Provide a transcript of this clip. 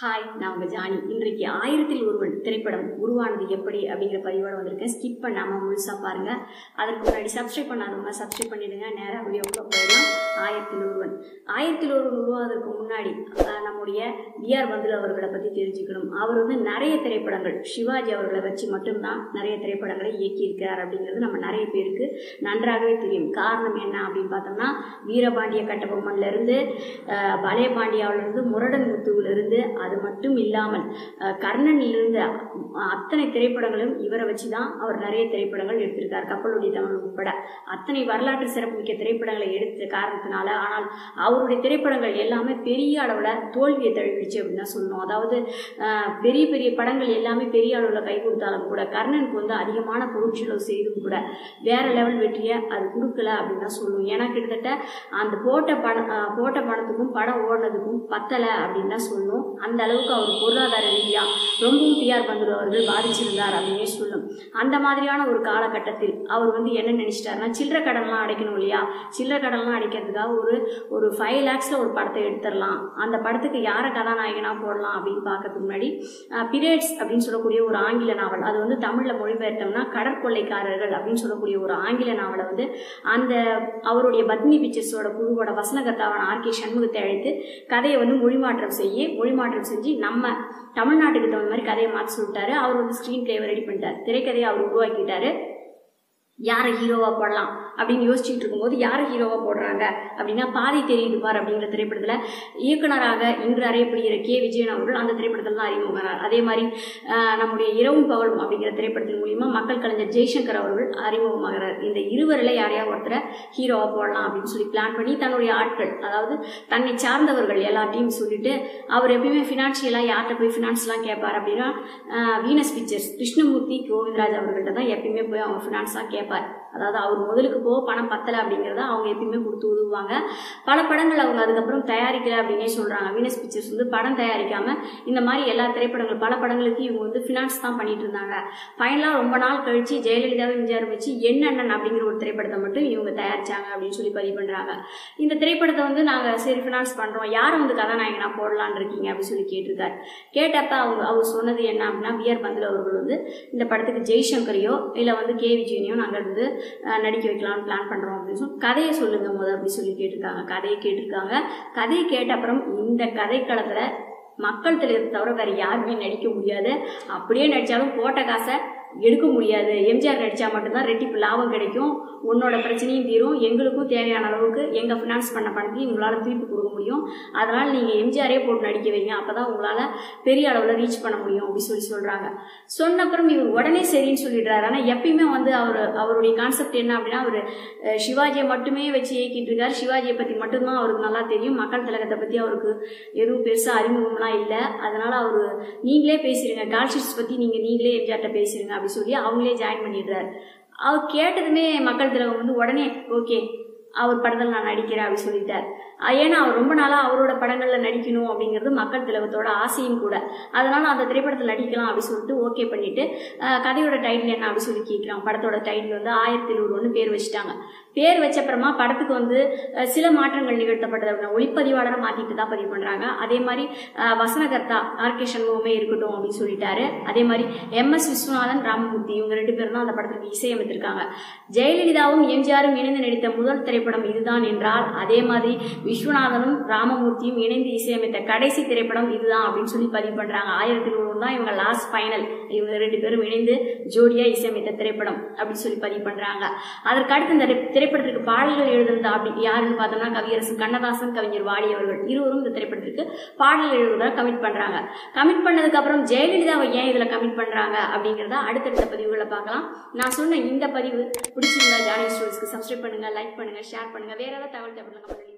hi நான் உங்கள் Johnny இன்றைக்கு ஆயிரத்தில் ஒருவன் திரைப்படம் உருவானது எப்படி அப்படிங்கிற பதிவோட வந்திருக்கேன் ஸ்கிப் பண்ணாமல் முழுசாக பாருங்கள் அதற்கு முன்னாடி சப்ஸ்கிரைப் பண்ணாதவங்க சப்ஸ்கிரைப் பண்ணிடுங்க நேராக வீடியோக்குள்ளே போயிடலாம் ஆயிரத்தில் ஒருவன் ஆயிரத்தில் ஒருவன் உருவாவதற்கு முன்னாடி அஹ், நம்முடைய பிஆர் பந்துல் அவர்களை பற்றி தெரிஞ்சுக்கணும் அவர் வந்து நிறைய திரைப்படங்கள் சிவாஜி அவர்களை வச்சு மட்டும்தான் நிறைய திரைப்படங்களை இயக்கியிருக்கிறார் அப்படிங்கிறது நம்ம நிறைய பேருக்கு நன்றாகவே தெரியும் காரணம் என்ன அப்படின்னு பார்த்தோம்னா வீரபாண்டிய கட்டபொம்மன்லேருந்து பலே பாண்டியாவிலிருந்து முரடன் முத்துவிலிருந்து அது மட்டும் இல்லாமல் அஹ், கர்ணனிலிருந்து அ- அத்தனை திரைப்படங்களும் இவரை வச்சு தான் அவர் நிறைய திரைப்படங்கள் எடுத்திருக்கார் கப்பலுடைய தமிழ் உட்பட அத்தனை வரலாற்று சிறப்புமிக்க திரைப்படங்களை எடுத்த காரணத்தினால ஆனால் அவருடைய திரைப்படங்கள் எல்லாமே பெரிய அளவில் தோல்வியை தழுவிடுச்சு அப்படின்னு தான் சொல்லணும் அதாவது அஹ், பெரிய பெரிய படங்கள் எல்லாமே பெரிய அளவில் கை கொடுத்தாலும் கூட கர்ணனுக்கு வந்து அதிகமான பொருட்செலவு செய்தும் கூட வேற லெவல் வெற்றியை அது கொடுக்கல அப்படின்னு தான் சொல்லணும் ஏன்னா கிட்டத்தட்ட அந்த போட்ட பணம் அஹ், போட்ட பணத்துக்கும் படம் ஓடினதுக்கும் பத்தலை அப்படின்னு தான் சொல்லணும் அந்த அளவுக்கு அவர் பொருளாதார ரீதியாக ரொம்பவும் பிஆர் பந்துரு அவர்கள் பாதிச்சிருந்தார் அப்படின்னே சொல்லும் அந்த மாதிரியான ஒரு காலகட்டத்தில் அவர் வந்து என்ன நினைச்சிட்டாருன்னா சில்லறை கடன்லாம் அடைக்கணும் இல்லையா சில்லறை கடன்லாம் அடைக்கிறதுக்காக ஒரு ஒரு ஃபைவ் லேக்ஸில் ஒரு படத்தை எடுத்துடலாம் அந்த படத்துக்கு யாரை கதாநாயகனாக போடலாம் அப்படின்னு பார்க்கறதுக்கு முன்னாடி பீரியட்ஸ் அப்படின்னு சொல்லக்கூடிய ஒரு ஆங்கில நாவல் அது வந்து தமிழில் மொழிபெயர்த்தோம்னா கடற்கொள்ளைக்காரர்கள் அப்படின்னு சொல்லக்கூடிய ஒரு ஆங்கில நாவலை வந்து அந்த அவருடைய பத்னி பிக்சர்ஸோட குழுவோட வசனகர்த்தாவான ஆர் கே சண்முகத்தை அழைத்து கதையை வந்து மொழிமாற்றம் செய்ய மொழிமாற்றம் செஞ்சு நம்ம தமிழ்நாட்டுக்கு தகுந்த மாதிரி கதையை மாற்றி சொல்லிட்டாரு அவர் வந்து ஸ்க்ரீன் பிளேவை ரெடி பண்ணிட்டார் திரைக்கதையை அவர் உருவாக்கிட்டாரு யாரை ஹீரோவா போடலாம் அப்படின்னு யோசிச்சுட்டு இருக்கும்போது யாரை ஹீரோவா போடுறாங்க அப்படின்னா பாதி தெரியுது பார் அப்படிங்கிற திரைப்படத்தில் இயக்குனராக இன்று அறியப்படுகிற கே விஜயன் அவர்கள் அந்த திரைப்படத்தில் தான் அறிமுகமானார் அதே மாதிரி ஆஹ், நம்முடைய இரவும் பகலும் அப்படிங்கிற திரைப்படத்தின் மூலியமா மக்கள் கலைஞர் ஜெய்சங்கர் அவர்கள் அறிமுகமாகிறார் இந்த இருவரில் யாரையா ஒருத்தரை ஹீரோவா போடலாம் அப்படின்னு சொல்லி பிளான் பண்ணி தன்னுடைய ஆட்கள் அதாவது தன்னை சார்ந்தவர்கள் எல்லாத்தையும் சொல்லிட்டு அவர் எப்பயுமே ஃபினான்ஷியலாக யார்கிட்ட போய் ஃபினான்ஸ்லாம் கேட்பார் அப்படின்னா ஆஹ், வீனஸ் பிக்சர்ஸ் கிருஷ்ணமூர்த்தி கோவிந்தராஜ் அவர்கள்ட்ட தான் எப்பயுமே போய் அவங்க ஃபினான்ஸ்லாம் கேட்பார் அதாவது அவர் முதலுக்கு போக பணம் பத்தலை அப்படிங்கிறத அவங்க எப்பயுமே கொடுத்து உதவுவாங்க பல படங்கள் அவங்க அதுக்கப்புறம் தயாரிக்கல அப்படின்னே சொல்கிறாங்க வீனஸ் பிக்சர்ஸ் வந்து படம் தயாரிக்காமல் இந்த மாதிரி எல்லா திரைப்படங்கள் பல படங்களுக்கு இவங்க வந்து ஃபினான்ஸ் தான் பண்ணிட்டு இருந்தாங்க ஃபைனலாக ரொம்ப நாள் கழிச்சு ஜெயலலிதாவை எம்ஜிஆர் வச்சு என்னென்னன் அப்படிங்கிற ஒரு திரைப்படத்தை மட்டும் இவங்க தயாரிச்சாங்க அப்படின்னு சொல்லி பதிவு பண்ணுறாங்க இந்த திரைப்படத்தை வந்து நாங்கள் சரி ஃபினான்ஸ் பண்ணுறோம் யாரை வந்து கதாநாயகனா போடலான்னு இருக்கீங்க அப்படின்னு சொல்லி கேட்டிருக்காரு கேட்டப்ப அவங்க அவர் சொன்னது என்ன அப்படின்னா பிஆர் பந்துல அவர்கள் வந்து இந்த படத்துக்கு ஜெய்சங்கரையோ இல்லை வந்து கே விஜயனையோ நாங்கள் வந்து அஹ், நடிக்க வைக்கலாம்னு பிளான் பண்ணுறோம் அப்படின்னு சொல்லி கதையை சொல்லுங்க முத அப்படி சொல்லி கேட்டிருக்காங்க கதையை கேட்டிருக்காங்க கதையை கேட்ட அப்புறம் இந்த கதைக்களத்தில் மக்கள் தலைவர் தவிர வேறு யாருமே நடிக்க முடியாது அப்படியே நடித்தாலும் போட்ட காசை எடுக்க முடியாது எம்ஜிஆர் நடித்தா மட்டும்தான் ரெட்டிப்பு லாபம் கிடைக்கும் உன்னோட பிரச்சனையும் தீரும் எங்களுக்கும் தேவையான அளவுக்கு எங்கள் ஃபினான்ஸ் பண்ண பணத்தையும் உங்களால் திருப்பி கொடுக்க முடியும் அதனால் நீங்கள் எம்ஜிஆரே போட்டு நடிக்க வைங்க அப்போ தான் உங்களால் பெரிய அளவில் ரீச் பண்ண முடியும் அப்படின்னு சொல்லி சொல்கிறாங்க சொன்ன அப்புறம் இவர் உடனே சரின்னு சொல்லிடுறாரு ஆனால் எப்பயுமே வந்து அவர் அவருடைய கான்செப்ட் என்ன அப்படின்னா அவர் சிவாஜியை மட்டுமே வச்சு இயக்கிட்டு இருக்காரு சிவாஜியை பற்றி மட்டும்தான் அவருக்கு நல்லா தெரியும் மக்கள் திலகத்தை பற்றி அவருக்கு எதுவும் பெருசாக அறிமுகம்லாம் இல்லை அதனால் அவர் நீங்களே பேசிடுங்க கால்ஷீட்ஸ் பற்றி நீங்கள் நீங்களே எம்ஜிஆர்ட்ட பேசிடுங்க அப்படின்னு சொல்லி அவங்களே ஜாயின் பண்ணிடுறாரு அவர் கேட்டதுமே மக்கள் திலகம் வந்து உடனே ஓகே அவர் படத்தில் நான் நடிக்கிறேன் அப்படின்னு சொல்லிட்டார் அஹ் ஏன்னா அவர் ரொம்ப நாளாக அவரோட படங்களில் நடிக்கணும் அப்படிங்கிறது மக்கள் திலகத்தோட ஆசையும் கூட அதனால அந்த திரைப்படத்தில் நடிக்கலாம் அப்படின்னு சொல்லிட்டு ஓகே பண்ணிட்டு அஹ் கதையோட டைட்டில் என்ன அப்படின்னு சொல்லி கேட்குறாங்க படத்தோட டைட்டில் வந்து ஆயிரத்தி ஒன்று பேர் வச்சுட்டாங்க பேர் வச்ச அப்புறமா படத்துக்கு வந்து அஹ் சில மாற்றங்கள் நிகழ்த்தப்பட்டது அப்படின்னா ஒளிப்பதிவாளரை மாற்றிட்டு தான் பதிவு பண்ணுறாங்க அதே மாதிரி அஹ் வசனகர்த்தா ஆர் கே சண்முகமே இருக்கட்டும் அப்படின்னு சொல்லிட்டாரு அதே மாதிரி எம் எஸ் விஸ்வநாதன் ராமமூர்த்தி இவங்க ரெண்டு பேரும் தான் அந்த படத்துக்கு இசையமைத்திருக்காங்க ஜெயலலிதாவும் எம்ஜிஆரும் இணைந்து நடித்த முதல் திரைப்படம் இதுதான் என்றால் அதே மாதிரி விஸ்வநாதனும் ராமமூர்த்தியும் இணைந்து இசையமைத்த கடைசி திரைப்படம் இதுதான் அப்படின்னு சொல்லி பதிவு பண்றாங்க ஆயிரத்தி நூறு தான் இவங்க லாஸ்ட் ஃபைனல் இவங்க ரெண்டு பேரும் இணைந்து ஜோடியா இசையமைத்த திரைப்படம் அப்படின்னு சொல்லி பதிவு பண்றாங்க அதற்கு அடுத்து இந்த திரை- திரைப்படத்திற்கு பாடல்கள் எழுதுனது அப்படி யாருன்னு பார்த்தோம்னா கவியரசு கண்ணதாசன் கவிஞர் வாலி அவர்கள் இருவரும் இந்த திரைப்படத்திற்கு பாடல்கள் எழுதுவதாக கமிட் பண்றாங்க கமிட் பண்ணதுக்கு அப்புறம் ஜெயலலிதாவை ஏன் இதுல கமிட் பண்றாங்க அப்படிங்கிறத அடுத்தடுத்த பதிவுகளை பார்க்கலாம் நான் சொன்ன இந்த பதிவு பிடிச்சிருந்தா ஜானி ஸ்டோரிஸ்க்கு சப்ஸ்கிரைப் பண்ணுங்க லைக் பண்ணுங்க ஷேர் பண்ணுங்க வேற ஏதாவது தகவல் தேவைப்படுங்க